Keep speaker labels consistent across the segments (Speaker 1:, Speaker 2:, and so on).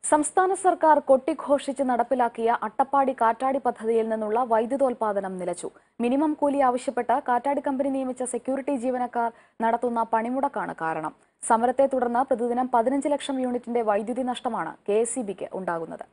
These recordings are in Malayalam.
Speaker 1: സംസ്ഥാന സർക്കാർ കൊട്ടിഘോഷിച്ച് നടപ്പിലാക്കിയ അട്ടപ്പാടി കാറ്റാടി പദ്ധതിയിൽ നിന്നുള്ള വൈദ്യുതോൽപാദനം നിലച്ചു മിനിമം കൂലി ആവശ്യപ്പെട്ട് കാറ്റാടി കമ്പനി നിയമിച്ച സെക്യൂരിറ്റി ജീവനക്കാർ നടത്തുന്ന പണിമുടക്കാണ് കാരണം സമരത്തെ തുടർന്ന് പ്രതിദിനം പതിനഞ്ച് ലക്ഷം യൂണിറ്റിന്റെ വൈദ്യുതി നഷ്ടമാണ് കെ എസ് ഉണ്ടാകുന്നത്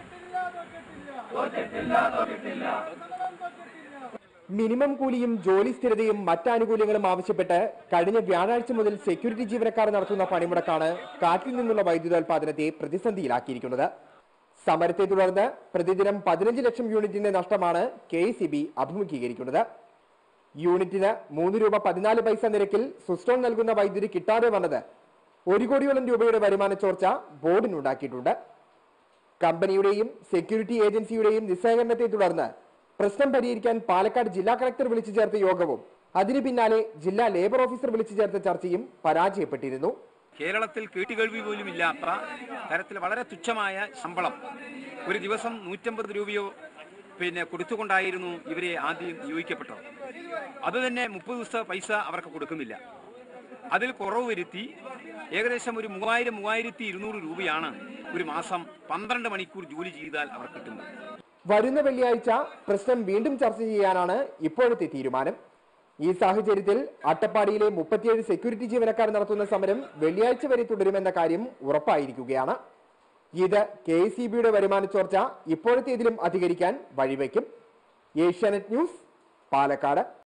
Speaker 2: മിനിമം കൂലിയും ജോലി സ്ഥിരതയും മറ്റാനുകൂല്യങ്ങളും ആവശ്യപ്പെട്ട് കഴിഞ്ഞ വ്യാഴാഴ്ച മുതൽ സെക്യൂരിറ്റി ജീവനക്കാർ നടത്തുന്ന പണിമുടക്കാണ് കാറ്റിൽ നിന്നുള്ള വൈദ്യുതോൽപാദനത്തെ പ്രതിസന്ധിയിലാക്കിയിരിക്കുന്നത് സമരത്തെ തുടർന്ന് പ്രതിദിനം പതിനഞ്ച് ലക്ഷം യൂണിറ്റിന്റെ നഷ്ടമാണ് കെ അഭിമുഖീകരിക്കുന്നത് യൂണിറ്റിന് മൂന്ന് രൂപ പതിനാല് പൈസ നിരക്കിൽ സുസ്റ്റോൺ നൽകുന്ന വൈദ്യുതി കിട്ടാതെ വന്നത് ഒരു കോടിയോളം രൂപയുടെ വരുമാന ചോർച്ച ബോർഡിനുണ്ടാക്കിയിട്ടുണ്ട് കമ്പനിയുടെയും സെക്യൂരിറ്റി ഏജൻസിയുടെയും നിസ്സഹകരണത്തെ തുടർന്ന് പ്രശ്നം പരിഹരിക്കാൻ പാലക്കാട് ജില്ലാ കളക്ടർ വിളിച്ചു ചേർത്ത യോഗവും അതിനു പിന്നാലെ ജില്ലാ ലേബർ ഓഫീസർ വിളിച്ചു ചേർത്ത ചർച്ചയും പരാജയപ്പെട്ടിരുന്നു
Speaker 3: കേരളത്തിൽ കേട്ടുകേൾവി പോലും ഇല്ലാത്ത തരത്തിൽ വളരെ തുച്ഛമായ ശമ്പളം ഒരു ദിവസം നൂറ്റമ്പത് രൂപയോ പിന്നെ കൊടുത്തുകൊണ്ടായിരുന്നു ഇവരെ ആദ്യം നിയോഗിക്കപ്പെട്ടത് അത് തന്നെ മുപ്പത് ദിവസത്തെ പൈസ അവർക്ക് കൊടുക്കുന്നില്ല അതിൽ കുറവ് വരുത്തി ഏകദേശം ഒരു മൂവായിരം മൂവായിരത്തി ഇരുന്നൂറ് രൂപയാണ് ഒരു മാസം പന്ത്രണ്ട് മണിക്കൂർ ജോലി ചെയ്താൽ അവർ കിട്ടുന്നത്
Speaker 2: വരുന്ന വെള്ളിയാഴ്ച പ്രശ്നം വീണ്ടും ചർച്ച ചെയ്യാനാണ് ഇപ്പോഴത്തെ തീരുമാനം ഈ സാഹചര്യത്തിൽ അട്ടപ്പാടിയിലെ മുപ്പത്തിയേഴ് സെക്യൂരിറ്റി ജീവനക്കാർ നടത്തുന്ന സമരം വെള്ളിയാഴ്ച വരെ തുടരുമെന്ന കാര്യം ഉറപ്പായിരിക്കുകയാണ് ഇത് കെ എസ് വരുമാന ചോർച്ച ഇപ്പോഴത്തെ ഇതിലും അധികരിക്കാൻ വഴിവെക്കും ഏഷ്യാനെറ്റ് ന്യൂസ് പാലക്കാട്